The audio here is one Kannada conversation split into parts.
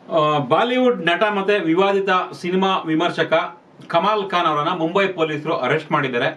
ಆ, ಬಾಲಿವುಡ್ ನಟ ಮತ್ತೆ ವಿವಾದಿತ ಸಿನಿಮಾ ವಿಮರ್ಶಕ ಕಮಾಲ್ ಖಾನ್ ಅವರನ್ನ ಮುಂಬೈ ಪೊಲೀಸರು ಅರೆಸ್ಟ್ ಮಾಡಿದ್ದಾರೆ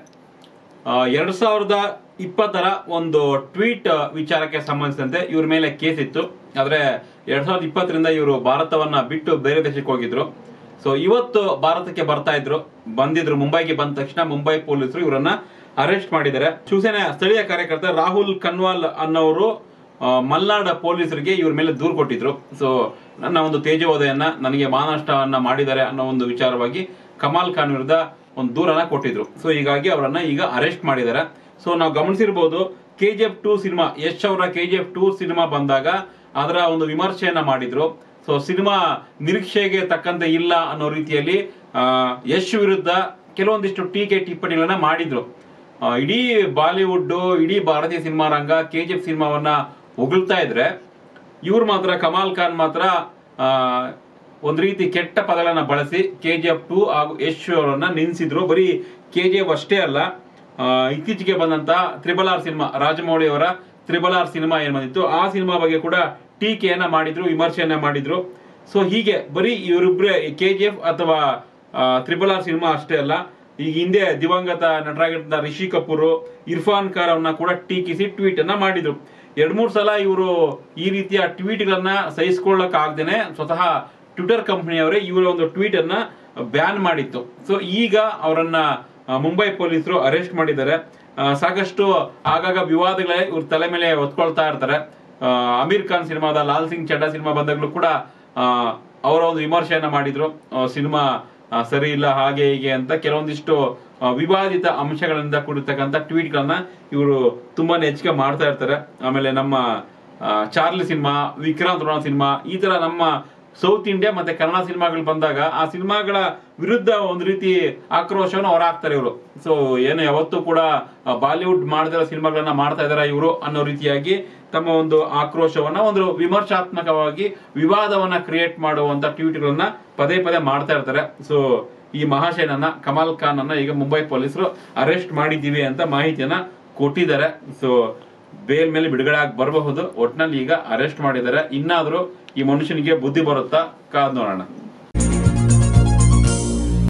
ಆ, ಎರಡ್ ಸಾವಿರದ ಇಪ್ಪತ್ತರ ಒಂದು ಟ್ವೀಟ್ ವಿಚಾರಕ್ಕೆ ಸಂಬಂಧಿಸಿದಂತೆ ಇವ್ರ ಮೇಲೆ ಕೇಸ್ ಇತ್ತು ಆದ್ರೆ ಎರಡ್ ಸಾವಿರದ ಇಪ್ಪತ್ತರಿಂದ ಇವರು ಭಾರತವನ್ನ ಬಿಟ್ಟು ಬೇರೆ ದೇಶಕ್ಕೆ ಹೋಗಿದ್ರು ಸೊ ಇವತ್ತು ಭಾರತಕ್ಕೆ ಬರ್ತಾ ಇದ್ರು ಬಂದಿದ್ರು ಮುಂಬೈಗೆ ಬಂದ ತಕ್ಷಣ ಮುಂಬೈ ಪೊಲೀಸರು ಇವರನ್ನ ಅರೆಸ್ಟ್ ಮಾಡಿದ್ದಾರೆ ಶಿವಸೇನೆ ಸ್ಥಳೀಯ ಕಾರ್ಯಕರ್ತ ರಾಹುಲ್ ಕನ್ವಾಲ್ ಅನ್ನೋರು ಆ, ಮಲ್ನಾಡ್ ಪೊಲೀಸರಿಗೆ ಇವ್ರ ಮೇಲೆ ದೂರು ಕೊಟ್ಟಿದ್ರು ಸೊ ನನ್ನ ಒಂದು ತೇಜೋದಯನ್ನ ನನಗೆ ಮಾನಷ್ಟವನ್ನ ಮಾಡಿದ್ದಾರೆ ಅನ್ನೋ ಒಂದು ವಿಚಾರವಾಗಿ ಕಮಾಲ್ ಖಾನ್ ವಿರುದ್ಧ ಒಂದು ದೂರನ್ನ ಕೊಟ್ಟಿದ್ರು ಸೊ ಹೀಗಾಗಿ ಅವರನ್ನ ಈಗ ಅರೆಸ್ಟ್ ಮಾಡಿದ್ದಾರೆ ಸೊ ನಾವು ಗಮನಿಸಿರ್ಬೋದು K G F two cinema Yash ಅವರ K G F two cinema ಬಂದಾಗ ಅದರ ಒಂದು ವಿಮರ್ಶೆಯನ್ನ ಮಾಡಿದ್ರು ಸೊ ಸಿನಿಮಾ ನಿರೀಕ್ಷೆಗೆ ತಕ್ಕಂತೆ ಇಲ್ಲ ಅನ್ನೋ ರೀತಿಯಲ್ಲಿ ಆ, ಯಶ್ ವಿರುದ್ಧ ಕೆಲವೊಂದಿಷ್ಟು ಟೀಕೆ ಟಿಪ್ಪಣಿಗಳನ್ನ ಮಾಡಿದ್ರು ಆ, ಇಡೀ ಬಾಲಿವುಡ್ ಇಡೀ ಭಾರತೀಯ ಸಿನಿಮಾ ರಂಗ ಕೆ ಜಿ ಎಫ್ ಸಿನಿಮಾವನ್ನ ಹೊಗಳ್ತಾ ಇದ್ರೆ ಇವ್ರು ಮಾತ್ರ ಕಮಾಲ್ ಖಾನ್ ಮಾತ್ರ ಆ, ಒಂದ್ ರೀತಿ ಕೆಟ್ಟ ಪದಗಳನ್ನ ಬಳಸಿ ಕೆ ಜಿ ಎಫ್ ಟು ಹಾಗೂ ಯಶ್ ಅವರನ್ನ ನಿನ್ಸಿದ್ರು ಬರೀ ಕೆ ಜಿ ಎಫ್ ಅಷ್ಟೇ ಅಲ್ಲ ಆ, ಇತ್ತೀಚೆಗೆ ಬಂದಂತ ತ್ರಿಬಲ್ ಆರ್ ಸಿನಿಮಾ ರಾಜಮೌಳಿ ಅವರ ತ್ರಿಬಲ್ ಆರ್ ಸಿನಿಮಾ ಏನ್ ಬಂದಿತ್ತು ಆ ಸಿನಿಮಾ ಬಗ್ಗೆ ಕೂಡ ಟೀಕೆಯನ್ನ ಮಾಡಿದ್ರು ವಿಮರ್ಶೆಯನ್ನ ಮಾಡಿದ್ರು ಸೊ ಹೀಗೆ ಬರೀ ಇವರಿಬ್ರೆ ಕೆ ಜಿ ಎಫ್ ಅಥವಾ ತ್ರಿಬಲ್ ಆರ್ ಸಿನಿಮಾ ಅಷ್ಟೇ ಅಲ್ಲ ಈಗ ಹಿಂದೆ ದಿವಂಗತ ನಟರಾಗಿದ್ದ ರಿಷಿ ಕಪೂರ್ ಇರ್ಫಾನ್ ಖಾನ್ ಅವನ್ನ ಕೂಡ ಟೀಕಿಸಿ ಟ್ವೀಟ್ ಅನ್ನ ಮಾಡಿದ್ರು ಎರಡ್ ಮೂರ್ ಸಲ ಇವರು ಈ ರೀತಿಯ ಟ್ವೀಟ್ ಗಳನ್ನ ಸಹಿಸಿಕೊಳ್ಳಕ್ ಆಗ್ದೇನೆ ಸ್ವತಃ ಟ್ವಿಟರ್ ಕಂಪನಿಯವರೇ ಇವರ ಒಂದು ಟ್ವೀಟ್ ಅನ್ನ ಬ್ಯಾನ್ ಮಾಡಿತ್ತು ಸೊ ಈಗ ಅವರನ್ನ ಆ, ಮುಂಬೈ ಪೊಲೀಸರು ಅರೆಸ್ಟ್ ಮಾಡಿದ್ದಾರೆ ಆ, ಸಾಕಷ್ಟು ಆಗಾಗ ವಿವಾದಗಳೇ ಇವ್ರ ತಲೆ ಮೇಲೆ ಹೊತ್ಕೊಳ್ತಾ ಇರ್ತಾರೆ ಆ, ಅಮೀರ್ ಖಾನ್ ಸಿನಿಮಾದ ಲಾಲ್ ಸಿಂಗ್ ಚಡ್ಡಾ ಸಿನಿಮಾ ಬಂದಾಗಲೂ ಕೂಡ ಆ, ಅವರ ಒಂದು ವಿಮರ್ಶೆಯನ್ನ ಮಾಡಿದ್ರು ಆ, ಸಿನಿಮಾ ಆ, ಸರಿ ಇಲ್ಲ ಹಾಗೆ ಹೀಗೆ ಅಂತ ಕೆಲವೊಂದಿಷ್ಟು ಆ, ವಿವಾದಿತ ಅಂಶಗಳಿಂದ ಕೂಡಿರ್ತಕ್ಕಂಥ ಟ್ವೀಟ್ ಗಳನ್ನ ಇವರು ತುಂಬಾನೇ ಹೆಚ್ಚಿಗೆ ಮಾಡ್ತಾ ಇರ್ತಾರೆ ಆಮೇಲೆ ನಮ್ಮ ಆ, Charlie cinema Vikrant Rona cinema ಈ ತರ ನಮ್ಮ ಸೌತ್ ಇಂಡಿಯಾ ಮತ್ತೆ ಕನ್ನಡ ಸಿನಿಮಾಗಳು ಬಂದಾಗ ಆ ಸಿನಿಮಾಗಳ ವಿರುದ್ಧ ಒಂದು ರೀತಿ ಆಕ್ರೋಶವನ್ನು ಹೊರಹಾಕ್ತಾರೆ ಇವರು ಸೊ ಏನು ಯಾವತ್ತೂ ಕೂಡ ಆ, ಬಾಲಿವುಡ್ ಮಾಡದಿರೋ ಸಿನಿಮಾಗಳನ್ನ ಮಾಡ್ತಾ ಇದಾರ ಇವರು ಅನ್ನೋ ರೀತಿಯಾಗಿ ತಮ್ಮ ಒಂದು ಆಕ್ರೋಶವನ್ನ ಒಂದು ವಿಮರ್ಶಾತ್ಮಕವಾಗಿ ವಿವಾದವನ್ನ ಕ್ರಿಯೇಟ್ ಮಾಡುವಂತ ಟ್ವೀಟ್ಗಳನ್ನ ಪದೇ ಪದೇ ಮಾಡ್ತಾ ಇರ್ತಾರೆ ಸೊ ಈ ಮಹಾಶಯನನ್ನ ಕಮಲ್ ಖಾನ್ ಅನ್ನ ಈಗ ಮುಂಬೈ ಪೊಲೀಸರು ಅರೆಸ್ಟ್ ಮಾಡಿದ್ದೀವಿ ಅಂತ ಮಾಹಿತಿಯನ್ನ ಕೊಟ್ಟಿದ್ದಾರೆ ಸೊ ಬೇಲ್ ಮೇಲೆ ಬಿಡುಗಡೆ ಆಗಿ ಬರಬಹುದು ಒಟ್ನಲ್ಲಿ ಈಗ ಅರೆಸ್ಟ್ ಮಾಡಿದ್ದಾರೆ ಇನ್ನಾದ್ರೂ ಈ ಮನುಷ್ಯನಿಗೆ ಬುದ್ಧಿ ಬರುತ್ತಾ ಕಾದ್ ನೋಡೋಣ